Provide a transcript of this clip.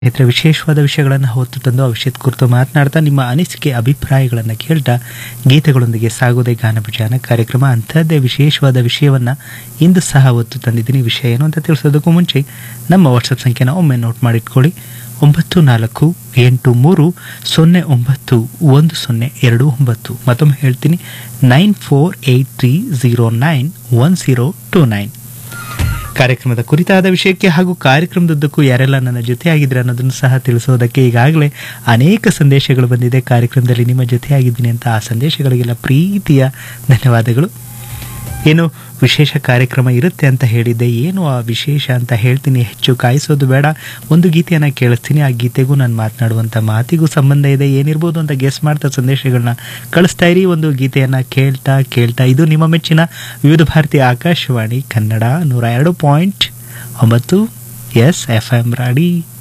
ಸ್ನೇಹಿತರೆ ವಿಶೇಷವಾದ ವಿಷಯಗಳನ್ನು ಹೊತ್ತು ತಂದು ಆ ವಿಷಯದ ಕುರಿತು ಮಾತನಾಡ್ತಾ ನಿಮ್ಮ ಅನಿಸಿಕೆ ಅಭಿಪ್ರಾಯಗಳನ್ನು ಕೇಳ್ತಾ ಗೀತೆಗಳೊಂದಿಗೆ ಸಾಗೋದೇ ಗಾನಭಜಾನ ಕಾರ್ಯಕ್ರಮ ಅಂಥದ್ದೇ ವಿಶೇಷವಾದ ವಿಷಯವನ್ನು ಇಂದು ಸಹ ಹೊತ್ತು ತಂದಿದ್ದೀನಿ ವಿಷಯ ಏನು ಅಂತ ತಿಳಿಸೋದಕ್ಕೂ ಮುಂಚೆ ನಮ್ಮ ವಾಟ್ಸಪ್ ಸಂಖ್ಯೆನ ಒಮ್ಮೆ ನೋಟ್ ಮಾಡಿಟ್ಕೊಳ್ಳಿ ಒಂಬತ್ತು ನಾಲ್ಕು ಎಂಟು ಮೂರು ಸೊನ್ನೆ ಒಂಬತ್ತು ಒಂದು ಸೊನ್ನೆ ಎರಡು ಒಂಬತ್ತು ಮತ್ತೊಮ್ಮೆ ಹೇಳ್ತೀನಿ nine four eight three zero nine one zero two nine ಕಾರ್ಯಕ್ರಮದ ಕುರಿತಾದ ವಿಷಯಕ್ಕೆ ಹಾಗೂ ಕಾರ್ಯಕ್ರಮದುದ್ದಕ್ಕೂ ಯಾರೆಲ್ಲ ನನ್ನ ಜೊತೆಯಾಗಿದ್ರೆ ಅನ್ನೋದನ್ನು ಸಹ ತಿಳಿಸೋದಕ್ಕೆ ಈಗಾಗಲೇ ಅನೇಕ ಸಂದೇಶಗಳು ಬಂದಿದೆ ಕಾರ್ಯಕ್ರಮದಲ್ಲಿ ನಿಮ್ಮ ಜೊತೆಯಾಗಿದ್ದೀನಿ ಅಂತ ಆ ಸಂದೇಶಗಳಿಗೆಲ್ಲ ಪ್ರೀತಿಯ ಧನ್ಯವಾದಗಳು ಏನು ವಿಶೇಷ ಕಾರ್ಯಕ್ರಮ ಇರುತ್ತೆ ಅಂತ ಹೇಳಿದ್ದೆ ಏನು ಆ ವಿಶೇಷ ಅಂತ ಹೇಳ್ತೀನಿ ಹೆಚ್ಚು ಕಾಯಿಸೋದು ಬೇಡ ಒಂದು ಗೀತೆಯನ್ನು ಕೇಳಿಸ್ತೀನಿ ಆ ಗೀತೆಗೂ ನಾನು ಮಾತನಾಡುವಂಥ ಮಾತಿಗೂ ಸಂಬಂಧ ಇದೆ ಏನಿರ್ಬೋದು ಅಂತ ಗೆಸ್ ಮಾಡ್ತಾ ಸಂದೇಶಗಳನ್ನ ಕಳಿಸ್ತಾ ಇರಿ ಒಂದು ಗೀತೆಯನ್ನು ಕೇಳ್ತಾ ಕೇಳ್ತಾ ಇದು ನಿಮ್ಮ ಮೆಚ್ಚಿನ ವಿವಿಧ ಭಾರತಿ ಆಕಾಶವಾಣಿ ಕನ್ನಡ ನೂರ ಎರಡು ಪಾಯಿಂಟ್ ಒಂಬತ್ತು ಎಸ್ ಎಫ್ ಎಂ ರಾಡಿ